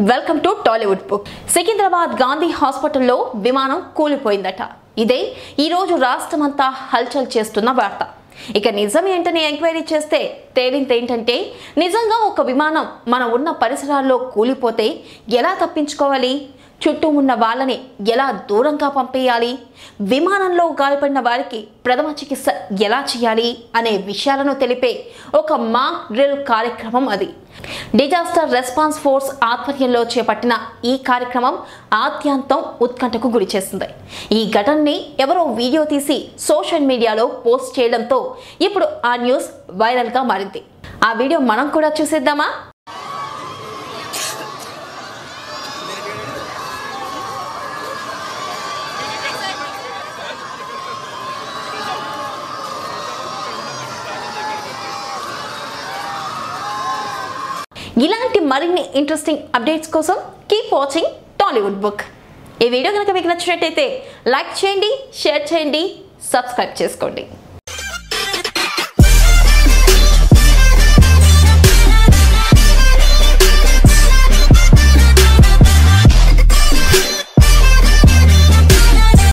welcome to Tollywood book Secunderabad Gandhi హాస్పిటల్లో విమానం కూలిపోయిందట ఇదే ఈరోజు రాష్ట్రమంతా హల్చల్ చేస్తున్న వార్త ఇక నిజం ఏంటని ఎంక్వైరీ చేస్తే తేలింది ఏంటంటే నిజంగా ఒక విమానం మనం ఉన్న పరిసరాల్లో కూలిపోతే ఎలా తప్పించుకోవాలి చుట్టూ ఉన్న వాళ్ళని ఎలా దూరంగా పంపేయాలి విమానంలో గాయపడిన వారికి ప్రథమ చికిత్స ఎలా చేయాలి అనే విషయాలను తెలిపే ఒక మాక్ డ్రిల్ కార్యక్రమం అది డిజాస్టర్ రెస్పాన్స్ ఫోర్స్ ఆధ్వర్యంలో చేపట్టిన ఈ కార్యక్రమం ఆద్యాంతం ఉత్కంఠకు గురి చేస్తుంది ఈ ఘటనని ఎవరో వీడియో తీసి సోషల్ మీడియాలో పోస్ట్ చేయడంతో ఇప్పుడు ఆ న్యూస్ వైరల్గా మారింది ఆ వీడియో మనం కూడా చూసేద్దామా ఇలాంటి మరిన్ని ఇంట్రెస్టింగ్ అప్డేట్స్ కోసం కీప్ వాచింగ్ టాలీవుడ్ బుక్ ఈ వీడియో కనుక మీకు నచ్చినట్టయితే లైక్ చేయండి షేర్ చేయండి సబ్స్క్రైబ్ చేసుకోండి